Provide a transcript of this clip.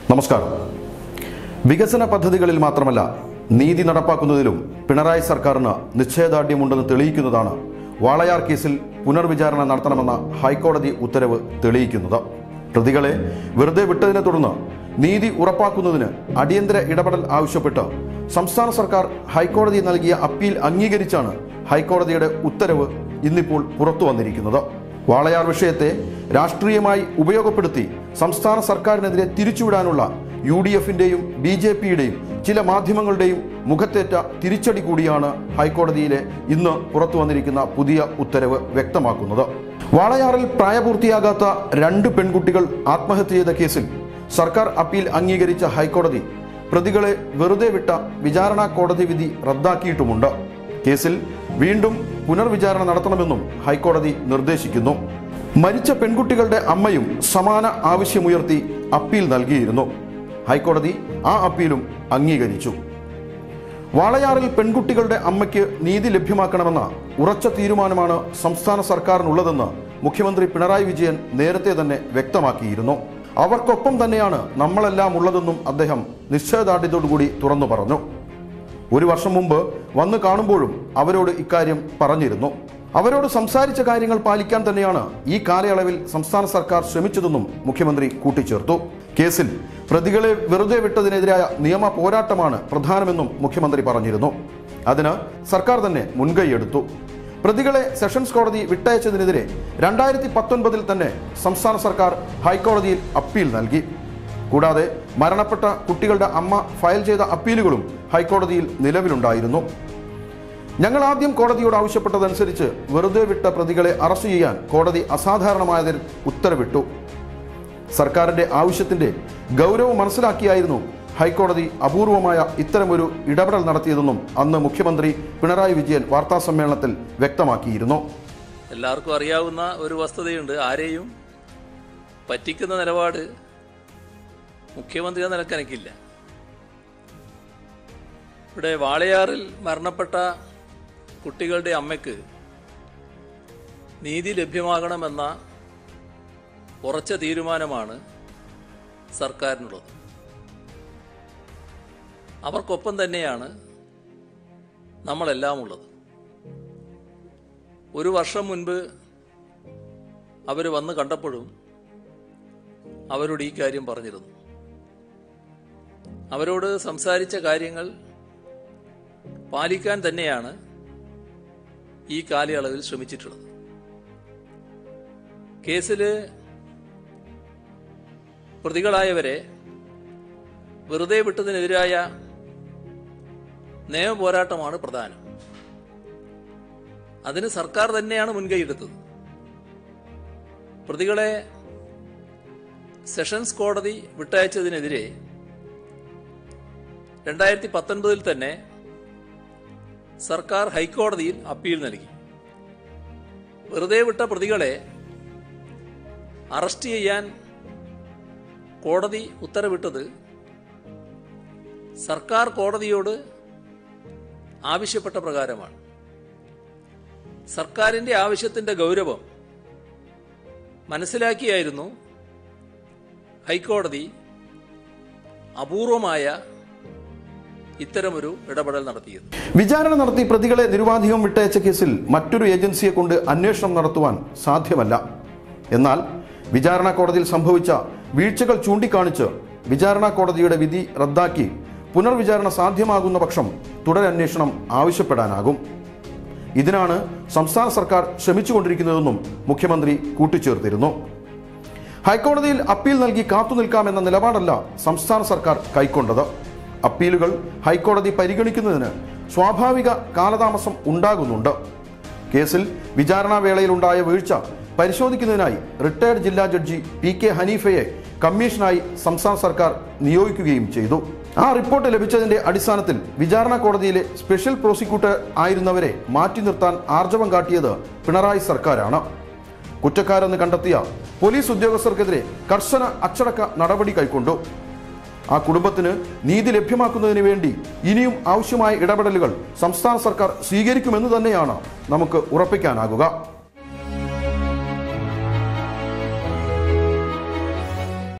നമസ്കാരം വികസന പദ്ധതികളിൽ മാത്രമല്ല നീതി നടപ്പാക്കുന്നതിലും പിണറായി സർക്കാരിന് നിശ്ചയദാർഢ്യമുണ്ടെന്ന് തെളിയിക്കുന്നതാണ് വാളയാർ കേസിൽ പുനർവിചാരണ നടത്തണമെന്ന ഹൈക്കോടതി ഉത്തരവ് തെളിയിക്കുന്നത് പ്രതികളെ വെറുതെ വിട്ടതിനെ തുടർന്ന് നീതി ഉറപ്പാക്കുന്നതിന് അടിയന്തര ഇടപെടൽ ആവശ്യപ്പെട്ട് സംസ്ഥാന സർക്കാർ ഹൈക്കോടതി നൽകിയ അപ്പീൽ അംഗീകരിച്ചാണ് ഹൈക്കോടതിയുടെ ഉത്തരവ് ഇന്നിപ്പോൾ പുറത്തു വന്നിരിക്കുന്നത് വാളയാർ വിഷയത്തെ രാഷ്ട്രീയമായി ഉപയോഗപ്പെടുത്തി സംസ്ഥാന സർക്കാരിനെതിരെ തിരിച്ചുവിടാനുള്ള യു ഡി എഫിന്റെയും ബി ജെ പിയുടെയും ചില മാധ്യമങ്ങളുടെയും മുഖത്തേറ്റ തിരിച്ചടി കൂടിയാണ് ഹൈക്കോടതിയിലെ ഇന്ന് പുറത്തു വന്നിരിക്കുന്ന പുതിയ ഉത്തരവ് വ്യക്തമാക്കുന്നത് വാളയാറിൽ പ്രായപൂർത്തിയാകാത്ത രണ്ട് പെൺകുട്ടികൾ ആത്മഹത്യ ചെയ്ത കേസിൽ സർക്കാർ അപ്പീൽ അംഗീകരിച്ച ഹൈക്കോടതി പ്രതികളെ വെറുതെ വിട്ട വിചാരണ കോടതി വിധി റദ്ദാക്കിയിട്ടുമുണ്ട് കേസിൽ വീണ്ടും പുനർവിചാരണ നടത്തണമെന്നും ഹൈക്കോടതി നിർദ്ദേശിക്കുന്നു മരിച്ച പെൺകുട്ടികളുടെ അമ്മയും സമാന ആവശ്യമുയർത്തി അപ്പീൽ നൽകിയിരുന്നു ഹൈക്കോടതി ആ അപ്പീലും അംഗീകരിച്ചു വാളയാറിൽ പെൺകുട്ടികളുടെ അമ്മയ്ക്ക് നീതി ലഭ്യമാക്കണമെന്ന ഉറച്ച തീരുമാനമാണ് സംസ്ഥാന സർക്കാരിനുള്ളതെന്ന് മുഖ്യമന്ത്രി പിണറായി വിജയൻ നേരത്തെ തന്നെ വ്യക്തമാക്കിയിരുന്നു അവർക്കൊപ്പം തന്നെയാണ് നമ്മളെല്ലാം ഉള്ളതെന്നും അദ്ദേഹം നിശ്ചയദാർഢ്യത്തോടുകൂടി തുറന്നു പറഞ്ഞു ഒരു വർഷം മുമ്പ് വന്ന് കാണുമ്പോഴും അവരോട് ഇക്കാര്യം പറഞ്ഞിരുന്നു അവരോട് സംസാരിച്ച കാര്യങ്ങൾ പാലിക്കാൻ തന്നെയാണ് ഈ കാലയളവിൽ സംസ്ഥാന സർക്കാർ ശ്രമിച്ചതെന്നും മുഖ്യമന്ത്രി കൂട്ടിച്ചേർത്തു കേസിൽ പ്രതികളെ വെറുതെ വിട്ടതിനെതിരായ നിയമ പോരാട്ടമാണ് പ്രധാനമെന്നും മുഖ്യമന്ത്രി പറഞ്ഞിരുന്നു അതിന് സർക്കാർ തന്നെ മുൻകൈയെടുത്തു പ്രതികളെ സെഷൻസ് കോടതി വിട്ടയച്ചതിനെതിരെ രണ്ടായിരത്തി പത്തൊൻപതിൽ തന്നെ സംസ്ഥാന സർക്കാർ ഹൈക്കോടതിയിൽ അപ്പീൽ നൽകി കൂടാതെ മരണപ്പെട്ട കുട്ടികളുടെ അമ്മ ഫയൽ ചെയ്ത അപ്പീലുകളും ഹൈക്കോടതിയിൽ നിലവിലുണ്ടായിരുന്നു ഞങ്ങൾ ആദ്യം കോടതിയോട് ആവശ്യപ്പെട്ടതനുസരിച്ച് വെറുതെ വിട്ട പ്രതികളെ അറസ്റ്റ് ചെയ്യാൻ കോടതി അസാധാരണമായതിൽ ഉത്തരവിട്ടു സർക്കാരിന്റെ ആവശ്യത്തിന്റെ ഗൗരവം മനസ്സിലാക്കിയായിരുന്നു ഹൈക്കോടതി അപൂർവമായ ഇത്തരമൊരു ഇടപെടൽ നടത്തിയതെന്നും അന്ന് മുഖ്യമന്ത്രി പിണറായി വിജയൻ വാർത്താസമ്മേളനത്തിൽ വ്യക്തമാക്കിയിരുന്നു എല്ലാവർക്കും അറിയാവുന്ന ഒരു വസ്തുതയുണ്ട് ആരെയും പറ്റിക്കുന്ന നിലപാട് മുഖ്യമന്ത്രി എന്ന നിലക്ക് എനിക്കില്ല ഇവിടെ വാളയാറിൽ മരണപ്പെട്ട കുട്ടികളുടെ അമ്മയ്ക്ക് നീതി ലഭ്യമാകണമെന്ന ഉറച്ച തീരുമാനമാണ് സർക്കാരിനുള്ളത് അവർക്കൊപ്പം തന്നെയാണ് നമ്മളെല്ലാം ഉള്ളത് ഒരു വർഷം മുൻപ് അവർ വന്ന് കണ്ടപ്പോഴും അവരോട് ഈ കാര്യം പറഞ്ഞിരുന്നു അവരോട് സംസാരിച്ച കാര്യങ്ങൾ പാലിക്കാൻ തന്നെയാണ് ഈ കാലയളവിൽ ശ്രമിച്ചിട്ടുള്ളത് കേസിൽ പ്രതികളായവരെ വെറുതെ വിട്ടതിനെതിരായ നിയമ പോരാട്ടമാണ് പ്രധാനം അതിന് സർക്കാർ തന്നെയാണ് മുൻകൈയെടുത്തത് പ്രതികളെ സെഷൻസ് കോടതി വിട്ടയച്ചതിനെതിരെ രണ്ടായിരത്തി പത്തൊൻപതിൽ തന്നെ സർക്കാർ ഹൈക്കോടതിയിൽ അപ്പീൽ നൽകി വെറുതെ വിട്ട പ്രതികളെ അറസ്റ്റ് ചെയ്യാൻ കോടതി ഉത്തരവിട്ടത് സർക്കാർ കോടതിയോട് ആവശ്യപ്പെട്ട പ്രകാരമാണ് സർക്കാരിന്റെ ആവശ്യത്തിന്റെ ഗൗരവം മനസ്സിലാക്കിയായിരുന്നു ഹൈക്കോടതി അപൂർവമായ ഇത്തരമൊരു ഇടപെടൽ നടത്തിയത് വിചാരണ നടത്തി പ്രതികളെ നിരുപാധികം വിട്ടയച്ച കേസിൽ മറ്റൊരു ഏജൻസിയെ കൊണ്ട് അന്വേഷണം നടത്തുവാൻ സാധ്യമല്ല എന്നാൽ വിചാരണ കോടതിയിൽ സംഭവിച്ച വീഴ്ചകൾ ചൂണ്ടിക്കാണിച്ച് വിചാരണ കോടതിയുടെ വിധി റദ്ദാക്കി പുനർവിചാരണ സാധ്യമാകുന്ന പക്ഷം തുടരന്വേഷണം ആവശ്യപ്പെടാനാകും ഇതിനാണ് സംസ്ഥാന സർക്കാർ ശ്രമിച്ചുകൊണ്ടിരിക്കുന്നതെന്നും മുഖ്യമന്ത്രി കൂട്ടിച്ചേർത്തിരുന്നു ഹൈക്കോടതിയിൽ അപ്പീൽ നൽകി കാത്തുനിൽക്കാമെന്ന നിലപാടല്ല സംസ്ഥാന സർക്കാർ കൈക്കൊണ്ടത് അപ്പീലുകൾ ഹൈക്കോടതി പരിഗണിക്കുന്നതിന് സ്വാഭാവിക കാലതാമസം ഉണ്ടാകുന്നുണ്ട് കേസിൽ വിചാരണാ വേളയിലുണ്ടായ വീഴ്ച പരിശോധിക്കുന്നതിനായി റിട്ടയർഡ് ജില്ലാ ജഡ്ജി പി കെ ഹനീഫയെ കമ്മീഷനായി സംസ്ഥാന സർക്കാർ നിയോഗിക്കുകയും ചെയ്തു ആ റിപ്പോർട്ട് ലഭിച്ചതിന്റെ അടിസ്ഥാനത്തിൽ വിചാരണ കോടതിയിലെ സ്പെഷ്യൽ പ്രോസിക്യൂട്ടർ ആയിരുന്നവരെ മാറ്റി നിർത്താൻ ആർജവം കാട്ടിയത് പിണറായി സർക്കാരാണ് കുറ്റക്കാരെന്ന് കണ്ടെത്തിയ പോലീസ് ഉദ്യോഗസ്ഥർക്കെതിരെ കർശന അച്ചടക്ക നടപടി കൈക്കൊണ്ടു ആ കുടുംബത്തിന് നീതി ലഭ്യമാക്കുന്നതിന് വേണ്ടി ഇനിയും ആവശ്യമായ ഇടപെടലുകൾ സംസ്ഥാന സർക്കാർ സ്വീകരിക്കുമെന്ന് തന്നെയാണ് നമുക്ക് ഉറപ്പിക്കാനാകുക